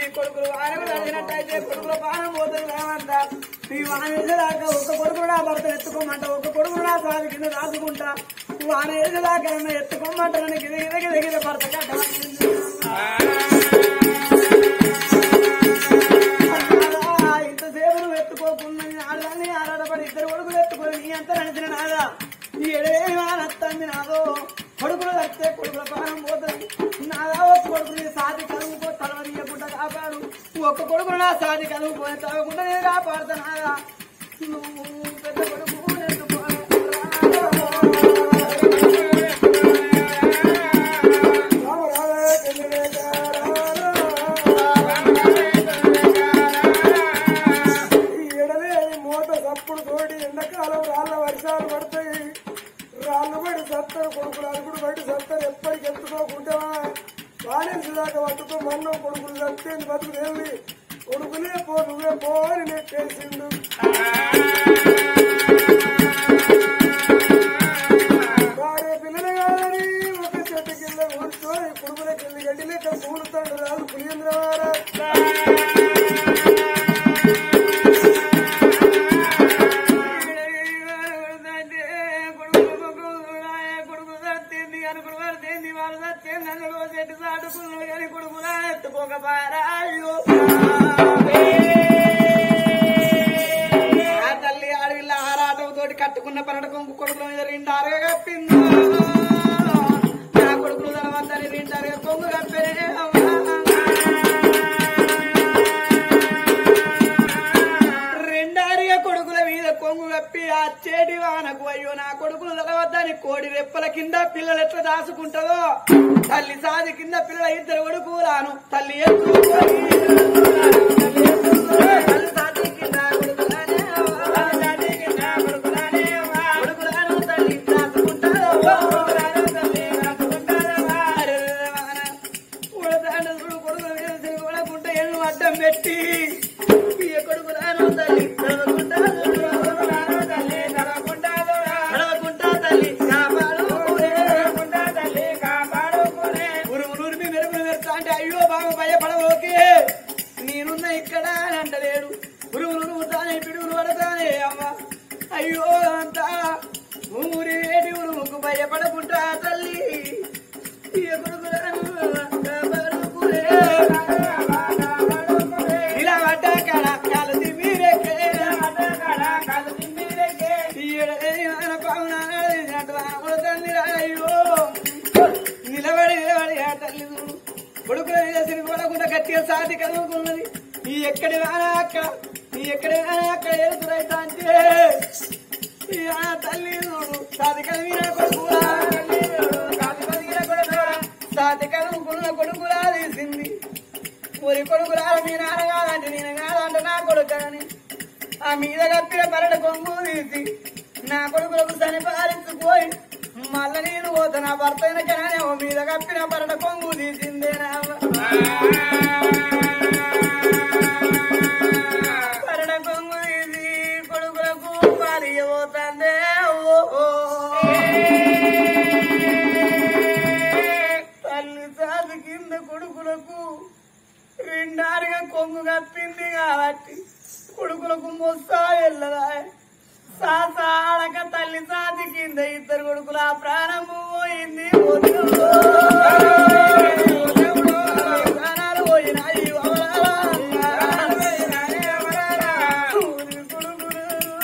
కొడుకులు వానకు తడిచినట్టయితే కొడుకుల పానం పోతుంది రామంట ఈ వాన వేసేదాకా ఒక కొడుకు నా భర్త ఎత్తుకోమంట ఒక కొడుకు నా సారి కింద రాసుకుంటా వాన వేసేదాకా నన్ను ఎత్తుకోమంట నన్ను గిద గిద గిద గిద భర్త కట్టమంటుంది నాదా, ఇంతసేపు నువ్వు ఎత్తుకోకుండా నీ ఆడదాన్ని ఆరాడపడి ఇద్దరు కొడుకులు ఎత్తుకొని నీ అంతా నడిచిన నాదా ఈ ఎడేమి వానత్తంది నాదో కొడుకులు వస్తే కొడుకుల ప్రాణం పోతుంది నాదా ఒక కొడుకుని సాది కలుగుకో తలవరియకుండా కాపాడు ఒక్క కొడుకు నా సాది కలుగుపోయి తలవకుండా నేను కాపాడుతా నాదా నువ్వు పెద్ద కొడుకు ఎత్తుకో ఈ ఎడలే మూత సప్పుడు తోడి ఎండాకాలం రాళ్ళ వర్షాలు పడతాయి రాళ్ళు పడి సత్తరు కొడుకులు అడుగుడు బయట సత్తరు ఎప్పటికి ఎత్తుకోకుండా బాణించి దాకా పట్టుకో మన్నో కొడుకులు సత్తేది బతుకుదేవి కొడుకులే పో నువ్వే పో అని నెట్టేసిండు భార్య పిల్లలు కాదని ఒక చెట్టు కింద కూర్చొని కొడుకుల కింద గడ్డి లెక్క కూలుతాడు రాదు పులింద్రవారా తల్లి అడవిలో ఆరాటంతో కట్టుకున్న పన్నెండు కొంగు కొడుకుల మీద రెండు అరగ కప్పింది నా కొడుకులు తర్వాత రెండు అరగ కొంగు కప్పే రెండారిగా కొడుకుల మీద కొంగు కప్పి ఆ చేటి వానకు అయ్యో నా కొడుకులు తలవద్దని కోడి రెప్పల కింద పిల్లలు ఎట్లా దాచుకుంటుందో తల్లి సాది కింద పిల్లల ఇద్దరు కొడుకులాను తల్లి ఎత్తుకొని తల్లి సాది కింద కొడుకులానే అవ్వ. తల్లి సాది కింద కొడుకులానే అవ్వ. కొడుకులాను తల్లి దాచుకుంటారవ్వ. కొడుకులాను తల్లి దాచుకుంటారవ్వ. అరే వాన. ఉడతాండ చూడు కొడుకుల మీద తిరిగి ఉడకుంటే ఎళ్ళు అడ్డం పెట్టి ఈ కొడుకులాను తల్లి తడవకుంటారు. కొడుకులాను తల్లి తడవకుంటారు. తడవకుంటా తల్లి కాపాడుకునే. తడవకుంటా తల్లి కాపాడుకునే. ఉరుము నురిమి మెరుపులు మెరుస్తా అంటే అయ్యో బాబు భయపడబోకే నేనున్న ఇక్కడ అని అంటలేడు ఉరుము నురుముతానే పిడుగులు పడతానే అమ్మ అయ్యో అంతా ఊరి వేడి ఉరుముకు భయపడకుంటా తల్లి ఈ కొడుకులను కాపాడుకునే. ఇలా పడ్డ కాడ కాలు తిమ్మిరెక్కే. ఈ ఎడైన పావున నడిచినట్టు రాముడు తండ్రి అయ్యో నిలబడి నిలబడి ఆ తల్లి చూడు కొడుకుల మీద సిరిపడకుండా గట్టిగా సాటి కలుగుతున్నది నీ ఎక్కడి వానా అక్కడ నీ ఎక్కడి వానా అక్కడ ఎదురైతా అంటే ఈ ఆ తల్లి చూడు సాటి కలిగిన కొడుకులా తల్లి చూడు, సాటి కలిగిన కొడుకులా సాటి కలుగుకున్న కొడుకులా తీసింది ఊరి కొడుకులా మీ నాన్న కాదంటే నేను కాదంటే నా కొడుకు అని ఆ మీద కప్పిన పరడ కొంగు తీసి నా కొడుకులకు చనిపారించుకోయి మళ్ళా నేను పోతా నా భర్త వెనకనే ఓ మీద కప్పిన పరడ కొంగు తీసిందే నా పరడ కొంగు తీసి కొడుకులకు పాలి పోతాందే ఓ తల్లి సాధు కింద కొడుకులకు రెండారుగా కొంగు కప్పింది కాబట్టి కొడుకులకు మొస్తా వెళ్ళదా సాసాడక తల్లి సాతి కింద ఇద్దరు కొడుకుల ప్రాణం పోయింది వద్దు. ప్రాణాలు పోయినాయి అవలాలా. ఊరి కొడుకులు.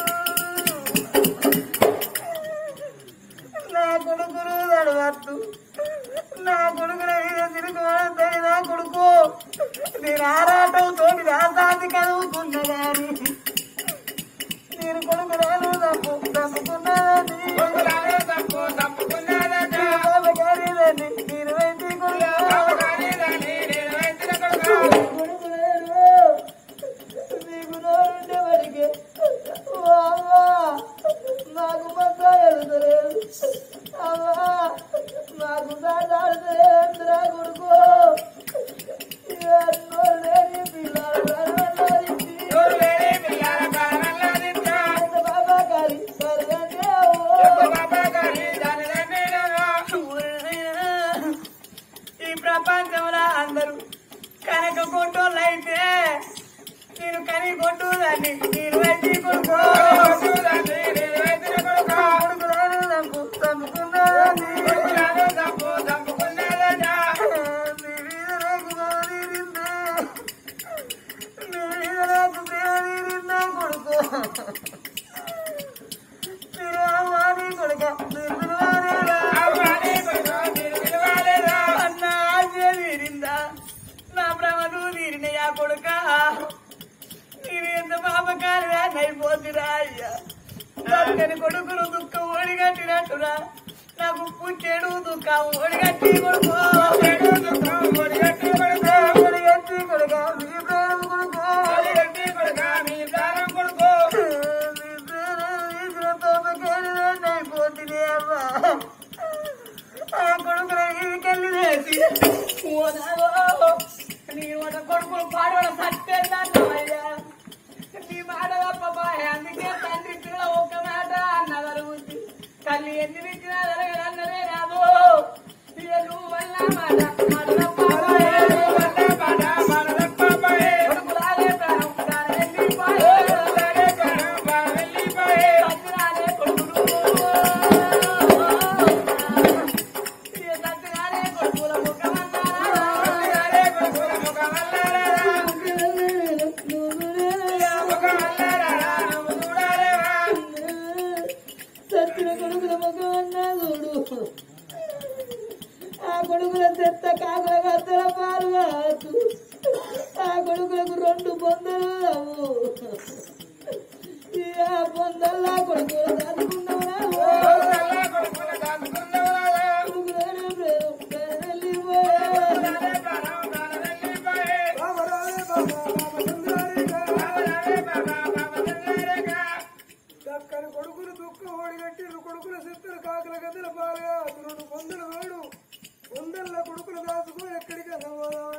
నా కొడుకులు నడవద్దు నా కొడుకుల మీద తిరుగుతుంది నా కొడుకు నేను ఆరాటంతో రాసాది కదువుకున్నదాన్ని నేను కొడుకురాలు తప్పు తప్పుకున్నదని తప్పు తప్పుకున్నదని నేను వైద్య కొడుకురాలు నీకు నోరుండే వాడికి ఓ అవ్వా నాకు మచ్చా ఎదుగుతలేదు అవ్వా నాకు సాధారణ కొడుకు నోరు లేని పిల్లలు బాబా గారి సరిగంటే ఈ ప్రపంచంలో అందరూ కనుక కొట్టోళ్ళు అయితే నేను కని కొట్టుదాన్ని నేను వచ్చి కొడుకో కొడుకురాను నాకు చంపుకున్నాదని. నీ మీద నాకు ప్రేమ తీరిందా? నీ మీద నాకు ప్రేమ తీరిందా కొడుకు? మీరు అమ్మాని కొడుక, మీరు పిలవాలేదా? అన్న ఆశ తీరిందా? నా భ్రమను తీరినయా కొడుక నేను ఎంత పాపకారిగా అయిపోతురా అయ్యా దక్కని కొడుకులు దుఃఖం ఓడిగట్టినట్టురా నాకు పుట్టెడు దుఃఖం ఓడిగట్టి కొడుకు ఓడిగట్టి కొడుక మీ ప్రాణం కొడుకు మీ ప్రాణం తీసిన పాపకారిగా అయిపోతుంది అమ్మా ఆ కొడుకుల ఇంటికెళ్ళి వేసి ఓనావో నీ ఒక కొడుకులు పాడవల సత్యేందయ్యా నీ మాట తప్ప బాయ్ అందుకే తండ్రి పిల్ల ఒక మాట అన్నదరు ఉంది తల్లి ఎన్ని విచ్చినా జరగదన్నదే రాదు ఇక నువ్వు వల్ల మాట మాట తప్ప బాయ్. కొడుకులాలే ప్రాణం ప్రాణం వెళ్ళిపోయే. సత్యనాలే కొడుకులు. ఇక సత్యనాలే కొడుకుల ముఖమన్నారా? సత్యన కొడుకుల ముఖం అన్నా చూడు ఆ కొడుకుల చెత్త కాకుల గద్దల పాలు కాదు ఆ కొడుకులకు రెండు బొందలు రావు ఈ ఆ బొందల్లా కొడుకులు చదువుకున్నావురా కొడుకులనే ప్రేమ వెళ్ళిపోయావు బాబరాలే బాబా రామచంద్రారేగా. దక్కని కొడుకులు దుఃఖం ఓడిగట్టిరు కొడుకుల సిద్ధలు కాకుల గద్దల పాలుగా రెండు పొందలు వేడు పొందల్ల కొడుకులు దాచుకో ఎక్కడికి పోదాం